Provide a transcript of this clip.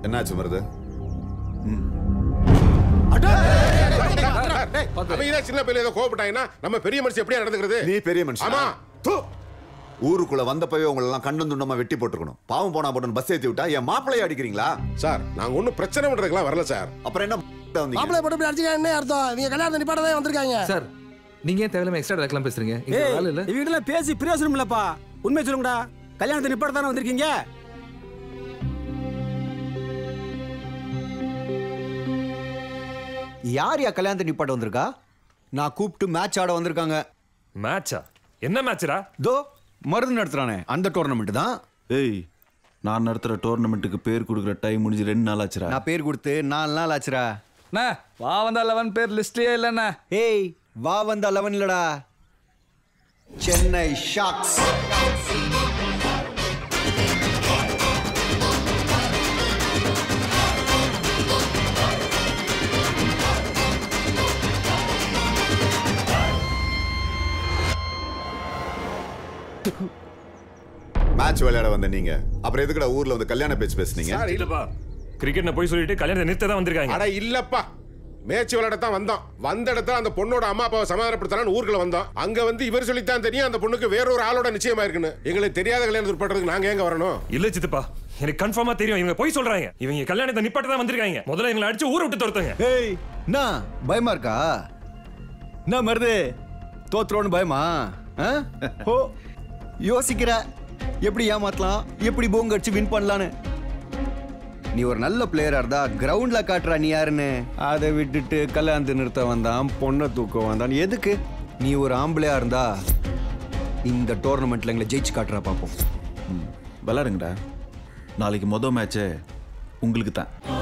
என்னாச்சு மருது அவங்க சின்ன பிள்ளை ஏதோ கோவப்பட்டாங்கன்னா நம்ம பெரிய மனுஷன் எப்படியா நடந்துக்கிறது நீ பெரிய மனுஷன் ஆமா தூ. ஊருக்குள்ள வந்தப்பவே உங்களை எல்லாம் கண்ணும் துண்டமா வெட்டி போட்டுருக்கணும் பாவம் போனா போட்டு பஸ் ஏத்தி விட்டா என் மாப்பிளைய அடிக்கிறீங்களா சார் நாங்க ஒண்ணும் பிரச்சனை பண்றதுக்கெல்லாம் வரல சார் அப்புறம் என்ன வந்தீங்க மாப்பிள்ளை போட்டு இப்படி அடிச்சுக்க என்ன அர்த்தம் இவங்க கல்யாணத்தை நிப்பாட்டதான் வந்திருக்காங்க சார் நீங்க ஏன் தேவையில்லாம எக்ஸ்ட்ரா டேரக்ட்லாம் பேசுறீங்க இங்க ஏய் வேலை இல்ல இவங்கிட்ட பேசி பிரயோசனம் இல்லப்பா உண்மை சொல்லுங்கடா கல்யாணத்தை நிப்பாட்ட தானே வந்திருக்கீங்க யார் யா கல்யாணத்தை நிப்பாட்ட வந்திருக்கா நான் கூப்பிட்டு மேட்ச் ஆட வந்திருக்காங்க மேட்சா என்ன மேட்ச்ரா தோ மருந்து நடத்துறானே அந்த டோர்னமெண்ட் தான் ஏய் நான் நடத்துற டோர்னமெண்ட்டுக்கு பேர் கொடுக்குற டைம் முடிஞ்சு ரெண்டு நாள் ஆச்சுடா நான் பேர் கொடுத்து நாலு நாள் ஆச்சுடா அண்ணா வா வந்தா லெவன் பேர் லிஸ்ட்லயே இல்லண்ணா ஏய் வா வந்த லெவன் இல்லடா சென்னை ஷாக்ஸ் மேட்ச் விளையாட வந்த நீங்க அப்புறம் எதுக்குடா ஊர்ல வந்து கல்யாண பேச்சு பேசுனீங்க சார் இல்ல இல்லப்பா கிரிக்கெட்ல போய் சொல்லிட்டு கல்யாணத்தை நிறுத்த தான் வந்திருக்காங்க அட இல்லப்பா மேட்ச் விளையாட தான் வந்தோம் வந்த இடத்துல அந்த பொண்ணோட அம்மா அப்பாவை சமாதானப்படுத்தலாம்னு ஊருக்குள்ள வந்தோம் அங்க வந்து இவர் சொல்லித்தான் தெரியும் அந்த பொண்ணுக்கு வேற ஒரு ஆளோட நிச்சயமா இருக்குன்னு எங்களுக்கு தெரியாத கல்யாணம் பண்றதுக்கு நாங்க எங்க வரணும் இல்ல சித்தப்பா எனக்கு கன்ஃபார்மா தெரியும் இவங்க போய் சொல்றாங்க இவங்க கல்யாணத்தை நிப்பாட்ட தான் வந்திருக்காங்க முதல்ல எங்களை அடிச்சு ஊரை விட்டு துரத்துங்க ஏய் என்ன பயமா இருக்கா என்ன மருது தோத்துறோன்னு பயமா ஆ? ஓ யோசிக்கிற எப்படி ஏமாத்தலாம் எப்படி போங்க அடிச்சு வின் பண்ணலான்னு நீ ஒரு நல்ல பிளேயரா இருந்தா கிரவுண்ட்ல காட்டுறா நீ யாருன்னு அதை விட்டுட்டு கல்யாணத்தை நிறுத்த வந்தான் பொண்ணை தூக்க வந்தான் எதுக்கு நீ ஒரு ஆம்பளையா இருந்தா இந்த டோர்னமெண்ட்ல எங்களை ஜெயிச்சு காட்டுறா பார்ப்போம் விளாடுங்கடா நாளைக்கு மொதல் மேட்சே உங்களுக்கு தான்